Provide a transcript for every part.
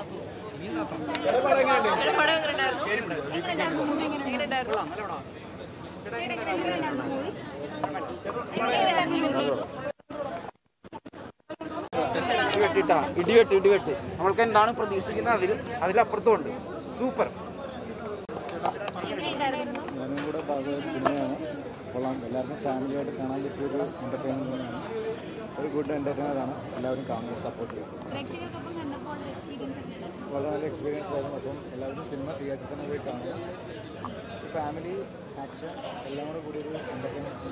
ചേട്ടാ, പടം എങ്ങനെയുണ്ടായിരുന്നു? എങ്ങനെയുണ്ടായിരുന്നു? ഇടിവെട്ടിട്ടാ ഇടിവെട്ട് ഇടിവെട്ട് നമ്മൾക്ക് എന്താണ് പ്രതീക്ഷിക്കുന്നത് അതിൽ അതിലപ്പുറത്തുണ്ട് സൂപ്പർ ഞാനും കൂടെ ഭാഗമായിട്ട് സിനിമയാണ് കൊള്ളാം എല്ലാവർക്കും ഫാമിലിയായിട്ട് കാണാൻ പറ്റിയൊരു എൻ്റർടൈൻമെൻറ്റാണ് ഒരു ഗുഡ് എൻ്റർടൈനറാണ് എല്ലാവരും കാണുന്നത് സപ്പോർട്ട് ചെയ്യും പ്രേക്ഷകർക്കൊപ്പം കണ്ടപ്പോൾ എക്സ്പീരിയൻസ് എങ്ങനെയുണ്ടായിരുന്നു വളരെ നല്ല എക്സ്പീരിയൻസ് ആയിരുന്നു അപ്പം എല്ലാവരും സിനിമ തിയേറ്ററിൽ തന്നെ പോയി കാണുക ഫാമിലി ആക്ഷൻ എല്ലാം കൂടെ കൂടി ഒരു എൻ്റർടൈൻമെൻറ്റ്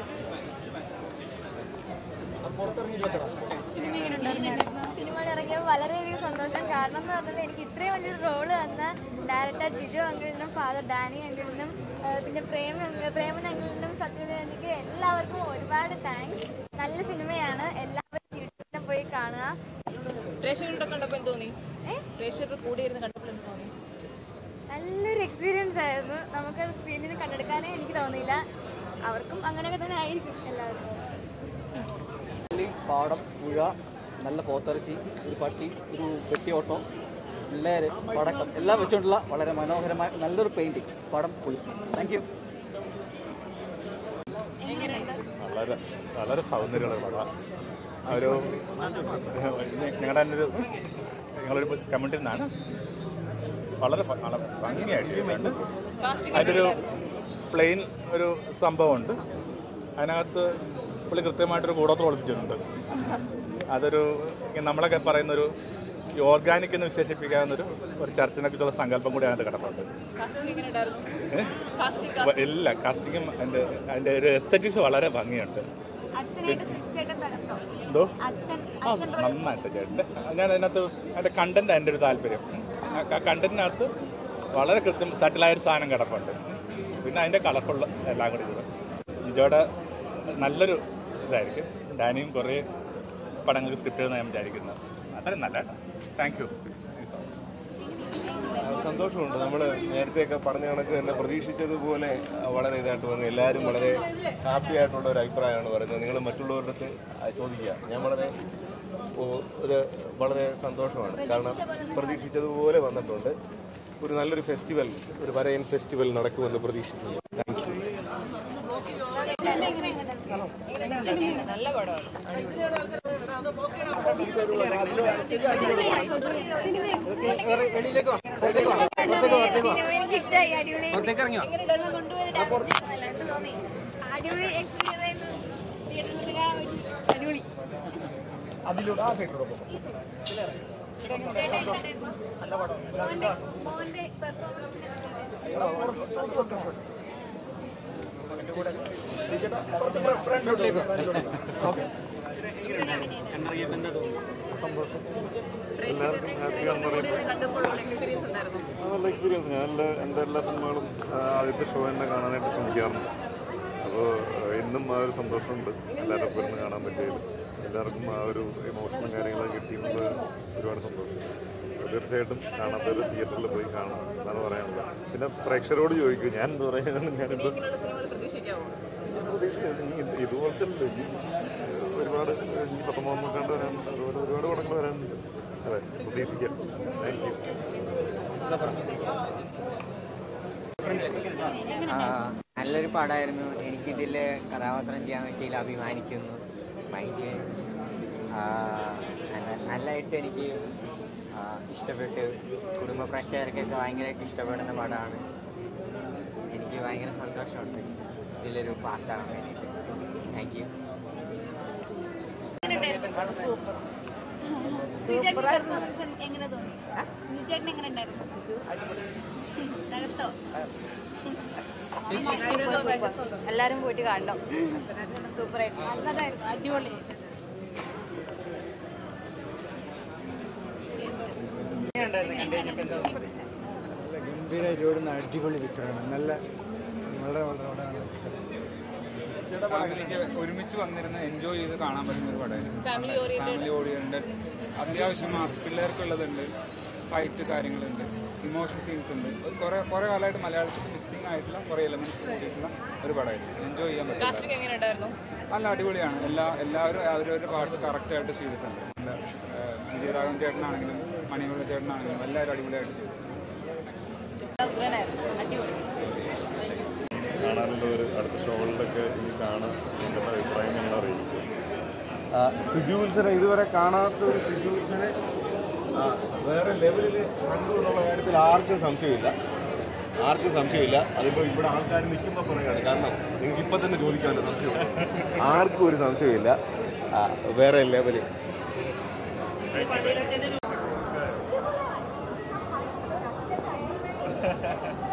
സിനിമയായിരുന്നു സിനിമ ഇറങ്ങിയപ്പോൾ വളരെയധികം സന്തോഷം കാരണം എന്ന് പറഞ്ഞാൽ എനിക്ക് ഇത്രയും വലിയൊരു റോള് തന്ന ഡയറക്ടർ ജിജു അങ്കിളിനും ഫാദർ ഡാനി അങ്കിളിനും ആ, പിന്നെ പ്രേം അങ്ക- പ്രേമൻ അങ്കിളിനും സത്യദേവനിക്ക് എല്ലാവർക്കും ഒരുപാട് താങ്ക്സ് നല്ല സിനിമയാണ് എല്ലാവരും തിയേറ്ററിൽ പോയി കാണുക പ്രേക്ഷകരുടെ കണ്ടപ്പോൾ എന്ത് തോന്നി പ്രേക്ഷകർ കൂടിയിരുന്ന് കണ്ടപ്പോൾ എന്ത് തോന്നി നല്ലൊരു എക്സ്പീരിയൻസ് ആയിരുന്നു നമുക്ക് സ്ക്രീനിൽ നിന്ന് കണ്ടെടുക്കാനേ എനിക്ക് തോന്നിയില്ല അവർക്കും അങ്ങനെയൊക്കെ തന്നെ ആയിരിക്കും എല്ലാവർക്കും പള്ളി പാടം പുഴ നല്ല പോത്തിറച്ചി ഒരു പട്ടി ഒരു പെട്ടിയോട്ടം പിള്ളേര് പടക്കം എല്ലാം വെച്ചുകൊണ്ടുള്ള വളരെ മനോഹരമായ നല്ലൊരു പെയിൻറ്റിങ് പടം പൊളി താങ്ക് യു വളരെ വളരെ സൗന്ദര്യമുള്ള പടമാണ് ഒരു നിങ്ങളുടെ തന്നെ ഒരു നിങ്ങളൊരു കമ്മ്യൂണിറ്റിയിൽ നിന്നാണ് വളരെ ഭ- വളരെ ഭംഗിയായിട്ട് ചെയ്തിട്ടുണ്ട് അതിൻ്റെ പ്ലെയിൻ ഒരു സംഭവമുണ്ട് അതിനകത്ത് പുള്ളി കൃത്യമായിട്ടൊരു കൂടോത്രം ഒളിപ്പിച്ചിട്ടുണ്ട് അതൊരു ഇങ്ങനെ നമ്മളൊക്കെ പറയുന്നൊരു ഈ ഓർഗാനിക് എന്ന് വിശേഷിപ്പിക്കാവുന്നൊരു ഒരു ചർച്ചിനെ കുറിച്ചുള്ള സങ്കല്പം കൂടി അതിനകത്ത് കിടപ്പുണ്ട് കാസ്റ്റിംഗ് എങ്ങനെയുണ്ടായിരുന്നു ഏഹ്? കാസ്റ്റിംഗ് വ- എല്ലാ കാസ്റ്റിങ്ങും അതിൻ്റെ അതിൻ്റെ ഒരു എസ്തറ്റിക്സ് വളരെ ഭംഗിയുണ്ട് അച്ഛനായിട്ട് ചേട്ടൻ തകർത്തോ എന്തോ അച്ഛൻ ആ നന്നായിട്ട് ചേട്ടൻ ഞാൻ അതിനകത്ത് അതിൻ്റെ കണ്ടന്റ് എൻ്റെ ഒരു താല്പര്യം ആ കണ്ടന്റിനകത്ത് വളരെ കൃത്യം സട്ടിലായൊരു സാധനം കിടപ്പുണ്ട് പിന്നെ അതിൻ്റെ കളർഫുൾ എല്ലാം കൂടി കൂടെ ജിജോയുടെ നല്ലൊരു ഇതായിരിക്കും ഡാനിയും കുറേ പടങ്ങൾക്ക് സ്ക്രിപ്റ്റ് എഴുതാൻ ഞാൻ വിചാരിക്കുന്നത് അത്രയും നല്ല താങ്ക് യു സന്തോഷമുണ്ട് നമ്മൾ നേരത്തെയൊക്കെ പറഞ്ഞ കണക്ക് തന്നെ പ്രതീക്ഷിച്ചതുപോലെ വളരെ ഇതായിട്ട് വന്ന് എല്ലാവരും വളരെ ഹാപ്പി ആയിട്ടുള്ള ഒരു അഭിപ്രായമാണ് പറയുന്നത് നിങ്ങൾ മറ്റുള്ളവരുടെ അടുത്ത് ചോദിക്കുക ഞാൻ വളരെ ഓ- ഒരു വളരെ സന്തോഷമാണ് കാരണം പ്രതീക്ഷിച്ചതുപോലെ വന്നിട്ടുണ്ട് ഒരു നല്ലൊരു ഫെസ്റ്റിവൽ ഒരു വരയൻ ഫെസ്റ്റിവൽ നടക്കുമെന്ന് പ്രതീക്ഷിക്കുന്നു താങ്ക് യു നല്ല പടമാണ് സിനിമ എനിക്ക് ഇഷ്ടമായി അടിപൊളി എങ്ങനെയുണ്ടായിരുന്നു? കൊണ്ടുപോയത് ഡാൻസ് എന്ത് തോന്നി അടിപൊളി എക്സ്പീരിയൻസ് ആയിരുന്നു തിയേറ്ററിൽ കാണാൻ പറ്റി. അടിപൊളി ചേട്ടാ എങ്ങനെയുണ്ടായിരുന്നു? മോന്റെ മോന്റെ പെർഫോമൻസ് പ്രേക്ഷകരുടെ കൂടിയിരുന്ന് കണ്ടപ്പോൾ എക്സ്പീരിയൻസ് ഉണ്ടായിരുന്നു നല്ല എക്സ്പീരിയൻസ് ഞാൻ എല്ലാ എൻ്റെ എല്ലാ സിനിമകളും ആ, ആദ്യത്തെ ഷോ തന്നെ കാണാനായിട്ട് ശ്രമിക്കാറുണ്ട് അപ്പോൾ ഇന്നും ആ ഒരു സന്തോഷമുണ്ട് എല്ലാവരും ഒപ്പം ഇരുന്ന് കാണാൻ പറ്റിയതിൽ എല്ലാവർക്കും ആ ഒരു ഇമോഷനും കാര്യങ്ങളൊക്കെ കിട്ടിയെന്നുള്ള ഒരുപാട് സന്തോഷം തീർച്ചയായിട്ടും കാണാത്തവർ തിയേറ്ററിൽ പോയി കാണാം എന്നാണ് പറയാനുള്ളത് പിന്നെ പ്രേക്ഷകരോട് ചോദിക്കും ഞാൻ എന്താ പറയുക ഞാനിപ്പോൾ ഇങ്ങനെയുള്ള സിനിമകൾ പ്രതീക്ഷിക്കാമോ പ്രതീക്ഷിക്കുന്നത് ഇനി ഇത് ഇതുപോലത്തെ അല്ല. ഇനി ഒരുപാട് ഇനി പത്തൊമ്പതാം നൂറ്റാണ്ട് വരാനുണ്ട് അതുപോലെ ഒരുപാട് പടങ്ങൾ വരാനുണ്ട് അതെ പ്രതീക്ഷിക്കാം താങ്ക് യു ആ, നല്ലൊരു പടമായിരുന്നു എനിക്കിതിൽ കഥാപാത്രം ചെയ്യാൻ പറ്റിയതിൽ അഭിമാനിക്കുന്നു എനിക്ക് ആ, നല്ല- നല്ലതായിട്ട് എനിക്ക് ആ, ഇഷ്ടപ്പെട്ട് കുടുംബ പ്രേക്ഷകർക്കൊക്കെ ഭയങ്കരമായിട്ട് ഇഷ്ടപ്പെടുന്ന പടമാണ് എനിക്ക് ഭയങ്കര സന്തോഷമുണ്ട് ഇതിലൊരു പാർട്ടാകാൻ വേണ്ടിയിട്ട് താങ്ക് യു സുചേട്ടന്റെ പെർഫോമൻസ് എങ്ങനെ തോന്നി സുചേട്ടൻ എങ്ങനെ ഉണ്ടായിരുന്നു തകർത്തോ എല്ലാരും പോയിട്ട് കാണണം സൂപ്പറായിട്ട് നല്ലതായിരുന്നു അടിപൊളി നല്ല ഗംഭീരമായിട്ട് ഓടുന്ന അടിപൊളി പിക്ചറാണ് നല്ല വളരെ വളരെ വളരെ നല്ല പിക്ചർ ഒരുമിച്ച് വന്നിരുന്ന് എൻജോയ് ചെയ്ത് കാണാൻ പറ്റുന്ന ഒരു പടമായിരുന്നു ഫാമിലി ഓറിയന്റഡ് ഫാമിലി ഓറിയന്റഡ് അത്യാവശ്യം മാസ് പിള്ളേർക്കുള്ളതുണ്ട് ഫൈറ്റ് കാര്യങ്ങളുണ്ട് ഇമോഷൻ സീൻസ് ഉണ്ട് ഒരു കുറേ കുറേ കാലമായിട്ട് മലയാളത്തിൽ മിസ്സിംഗ് ആയിട്ടുള്ള കുറേ എലമെന്റ്സ് കൂടിയിട്ടുള്ള ഒരു പടമായിരുന്നു എൻജോയ് ചെയ്യാൻ പറ്റും കാസ്റ്റിംഗ് എങ്ങനെയുണ്ടായിരുന്നു നല്ല അടിപൊളിയാണ് എല്ലാ എല്ലാവരും അവരവരുടെ പാട്ട് കറക്റ്റായിട്ട് ചെയ്തിട്ടുണ്ട് നല്ല വിജയരാഘവൻ ചേട്ടനാണെങ്കിലും മണിമുള്ള ചേട്ടനാണെങ്കിലും എല്ലാവരും അടിപൊളിയായിട്ട് ചെയ്തു ഉഗ്രനായിരുന്നു അടിപൊളി കാണാനുള്ളവർ അടുത്ത ഷോകളിലൊക്കെ ഇനി കാണാൻ നിങ്ങളുടെ അഭിപ്രായം നിങ്ങൾ അറിയിക്കും സിജുവിൽസനെ ഇതുവരെ കാണാത്ത ഒരു സിജുവിൽസനെ വേറെ ലെവലിൽ കണ്ടു എന്നുള്ള കാര്യത്തിൽ ആർക്കും സംശയമില്ല ആർക്കും സംശയമില്ല അതിപ്പോൾ ഇവിടെ ആൾക്കാർ നിൽക്കുമ്പോൾ പറയുകയാണ് കാരണം നിങ്ങൾക്ക് ഇപ്പം തന്നെ ചോദിക്കാമല്ലോ സംശയമില്ല ആർക്കും ഒരു സംശയമില്ല ആ, വേറെ ലെവല് Thank you.